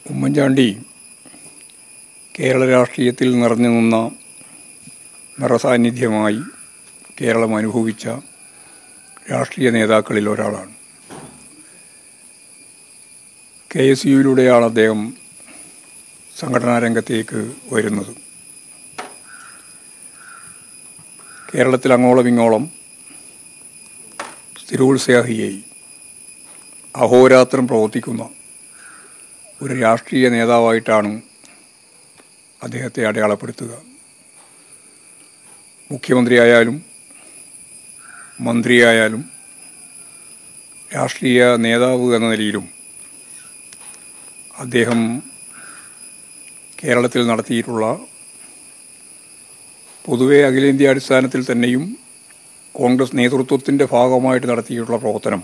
ഉമ്മൻചാണ്ടി കേരള രാഷ്ട്രീയത്തിൽ നിറഞ്ഞു നിന്ന നിറസാന്നിധ്യമായി കേരളം അനുഭവിച്ച രാഷ്ട്രീയ നേതാക്കളിൽ ഒരാളാണ് കെ എസ് യുയിലൂടെയാണ് അദ്ദേഹം സംഘടനാ രംഗത്തേക്ക് വരുന്നത് കേരളത്തിൽ അങ്ങോളം ഇങ്ങോളം സ്ഥിരോത്സാഹിയായി അഹോരാത്രം പ്രവർത്തിക്കുന്ന ഒരു രാഷ്ട്രീയ നേതാവായിട്ടാണ് അദ്ദേഹത്തെ അടയാളപ്പെടുത്തുക മുഖ്യമന്ത്രിയായാലും മന്ത്രിയായാലും രാഷ്ട്രീയ നേതാവ് എന്ന നിലയിലും അദ്ദേഹം കേരളത്തിൽ നടത്തിയിട്ടുള്ള പൊതുവെ അഖിലേന്ത്യാ അടിസ്ഥാനത്തിൽ തന്നെയും കോൺഗ്രസ് നേതൃത്വത്തിൻ്റെ ഭാഗമായിട്ട് നടത്തിയിട്ടുള്ള പ്രവർത്തനം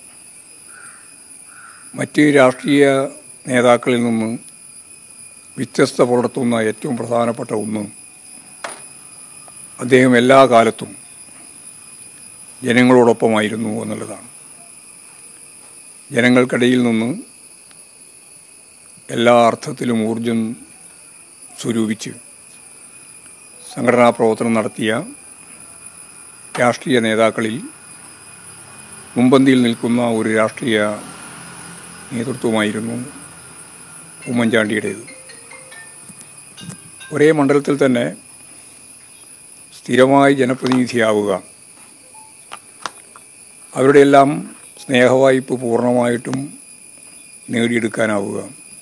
മറ്റ് രാഷ്ട്രീയ നേതാക്കളിൽ നിന്ന് വ്യത്യസ്ത പുലർത്തുന്ന ഏറ്റവും പ്രധാനപ്പെട്ട ഒന്ന് അദ്ദേഹം എല്ലാ കാലത്തും ജനങ്ങളോടൊപ്പമായിരുന്നു എന്നുള്ളതാണ് ജനങ്ങൾക്കിടയിൽ നിന്ന് എല്ലാ അർത്ഥത്തിലും ഊർജം സ്വരൂപിച്ച് സംഘടനാ പ്രവർത്തനം നടത്തിയ രാഷ്ട്രീയ നേതാക്കളിൽ മുമ്പന്തിയിൽ നിൽക്കുന്ന ഒരു രാഷ്ട്രീയ നേതൃത്വമായിരുന്നു ഉമ്മൻചാണ്ടിയുടേത് ഒരേ മണ്ഡലത്തിൽ തന്നെ സ്ഥിരമായി ജനപ്രതിനിധിയാവുക അവരുടെയെല്ലാം സ്നേഹവായ്പ പൂർണ്ണമായിട്ടും നേടിയെടുക്കാനാവുക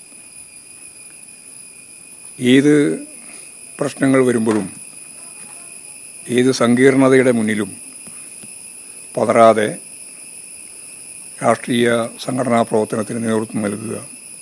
ഏത് പ്രശ്നങ്ങൾ വരുമ്പോഴും ഏത് സങ്കീർണതയുടെ മുന്നിലും പതറാതെ രാഷ്ട്രീയ സംഘടനാ പ്രവർത്തനത്തിന് നേതൃത്വം നൽകുക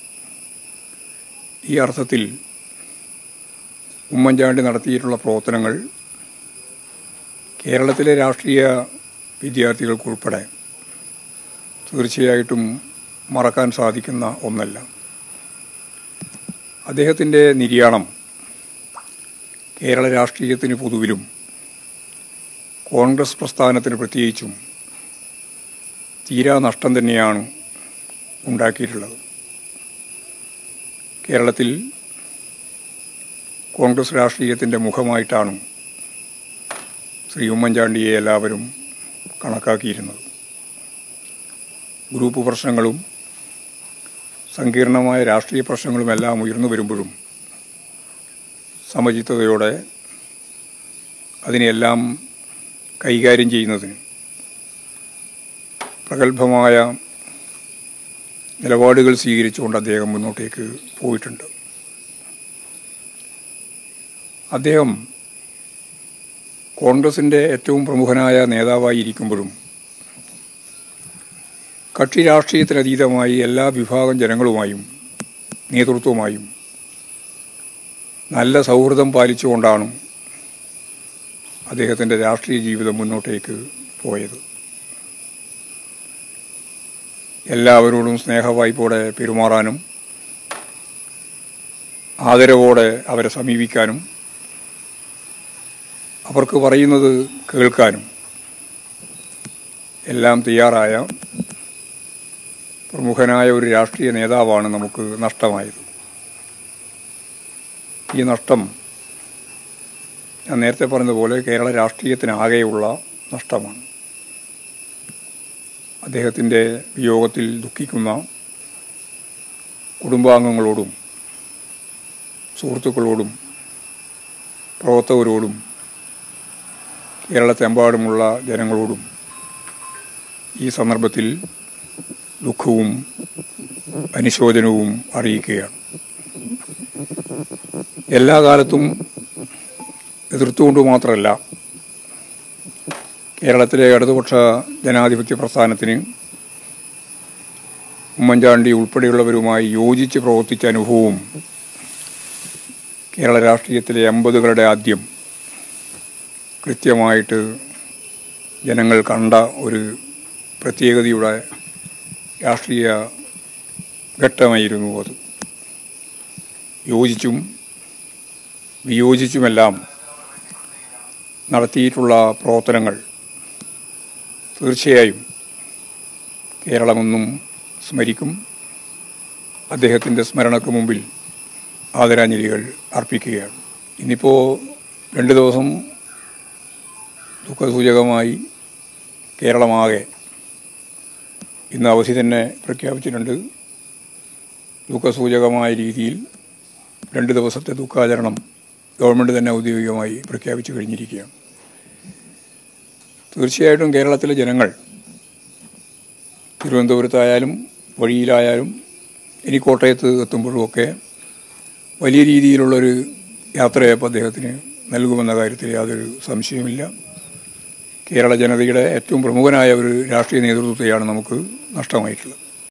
ഈ അർത്ഥത്തിൽ ഉമ്മൻചാണ്ടി നടത്തിയിട്ടുള്ള പ്രവർത്തനങ്ങൾ കേരളത്തിലെ രാഷ്ട്രീയ വിദ്യാർത്ഥികൾക്കുൾപ്പെടെ തീർച്ചയായിട്ടും മറക്കാൻ സാധിക്കുന്ന ഒന്നല്ല അദ്ദേഹത്തിൻ്റെ നിര്യാണം കേരള രാഷ്ട്രീയത്തിന് പൊതുവിലും കോൺഗ്രസ് പ്രസ്ഥാനത്തിന് പ്രത്യേകിച്ചും തീരാ നഷ്ടം തന്നെയാണ് ഉണ്ടാക്കിയിട്ടുള്ളത് കേരളത്തിൽ കോൺഗ്രസ് രാഷ്ട്രീയത്തിൻ്റെ മുഖമായിട്ടാണ് ശ്രീ ഉമ്മൻചാണ്ടിയെ എല്ലാവരും കണക്കാക്കിയിരുന്നത് ഗ്രൂപ്പ് പ്രശ്നങ്ങളും സങ്കീർണമായ രാഷ്ട്രീയ പ്രശ്നങ്ങളുമെല്ലാം ഉയർന്നു വരുമ്പോഴും സമചിത്തതയോടെ അതിനെല്ലാം കൈകാര്യം ചെയ്യുന്നതിന് പ്രഗത്ഭമായ നിലപാടുകൾ സ്വീകരിച്ചുകൊണ്ട് അദ്ദേഹം മുന്നോട്ടേക്ക് പോയിട്ടുണ്ട് അദ്ദേഹം കോൺഗ്രസിൻ്റെ ഏറ്റവും പ്രമുഖനായ നേതാവായി ഇരിക്കുമ്പോഴും കക്ഷി രാഷ്ട്രീയത്തിനതീതമായി എല്ലാ വിഭാഗം ജനങ്ങളുമായും നേതൃത്വമായും നല്ല സൗഹൃദം പാലിച്ചുകൊണ്ടാണ് അദ്ദേഹത്തിൻ്റെ രാഷ്ട്രീയ ജീവിതം മുന്നോട്ടേക്ക് പോയത് എല്ലാവരോടും സ്നേഹവായ്പോടെ പെരുമാറാനും ആദരവോടെ അവരെ സമീപിക്കാനും അവർക്ക് പറയുന്നത് കേൾക്കാനും എല്ലാം തയ്യാറായ പ്രമുഖനായ ഒരു രാഷ്ട്രീയ നേതാവാണ് നമുക്ക് നഷ്ടമായത് ഈ നഷ്ടം ഞാൻ നേരത്തെ പറഞ്ഞതുപോലെ കേരള രാഷ്ട്രീയത്തിനാകെയുള്ള നഷ്ടമാണ് അദ്ദേഹത്തിൻ്റെ വിയോഗത്തിൽ ദുഃഖിക്കുന്ന കുടുംബാംഗങ്ങളോടും സുഹൃത്തുക്കളോടും പ്രവർത്തകരോടും കേരളത്തെമ്പാടുമുള്ള ജനങ്ങളോടും ഈ സന്ദർഭത്തിൽ ദുഃഖവും അനുശോചനവും അറിയിക്കുകയാണ് എല്ലാ കാലത്തും എതിർത്തുകൊണ്ട് മാത്രമല്ല കേരളത്തിലെ ഇടതുപക്ഷ ജനാധിപത്യ പ്രസ്ഥാനത്തിന് ഉമ്മൻചാണ്ടി ഉൾപ്പെടെയുള്ളവരുമായി യോജിച്ച് പ്രവർത്തിച്ച അനുഭവവും കേരള രാഷ്ട്രീയത്തിലെ എൺപതുകളുടെ ആദ്യം കൃത്യമായിട്ട് ജനങ്ങൾ കണ്ട ഒരു പ്രത്യേകതയുടെ രാഷ്ട്രീയ ഘട്ടമായിരുന്നു അത് യോജിച്ചും വിയോജിച്ചുമെല്ലാം നടത്തിയിട്ടുള്ള പ്രവർത്തനങ്ങൾ തീർച്ചയായും കേരളമെന്നും സ്മരിക്കും അദ്ദേഹത്തിൻ്റെ സ്മരണക്ക് മുമ്പിൽ ആദരാഞ്ജലികൾ അർപ്പിക്കുകയാണ് ഇന്നിപ്പോൾ രണ്ട് ദിവസം ദുഃഖസൂചകമായി കേരളമാകെ ഇന്ന് അവധി തന്നെ പ്രഖ്യാപിച്ചിട്ടുണ്ട് ദുഃഖസൂചകമായ രീതിയിൽ രണ്ട് ദിവസത്തെ ദുഃഖാചരണം ഗവൺമെൻറ് തന്നെ ഔദ്യോഗികമായി പ്രഖ്യാപിച്ചു കഴിഞ്ഞിരിക്കുകയാണ് തീർച്ചയായിട്ടും കേരളത്തിലെ ജനങ്ങൾ തിരുവനന്തപുരത്തായാലും വഴിയിലായാലും ഇനി കോട്ടയത്ത് എത്തുമ്പോഴുമൊക്കെ വലിയ രീതിയിലുള്ളൊരു യാത്രയപ്പ് അദ്ദേഹത്തിന് നൽകുമെന്ന കാര്യത്തിൽ യാതൊരു സംശയവുമില്ല കേരള ജനതയുടെ ഏറ്റവും പ്രമുഖനായ ഒരു രാഷ്ട്രീയ നേതൃത്വത്തെയാണ് നമുക്ക് നഷ്ടമായിട്ടുള്ളത്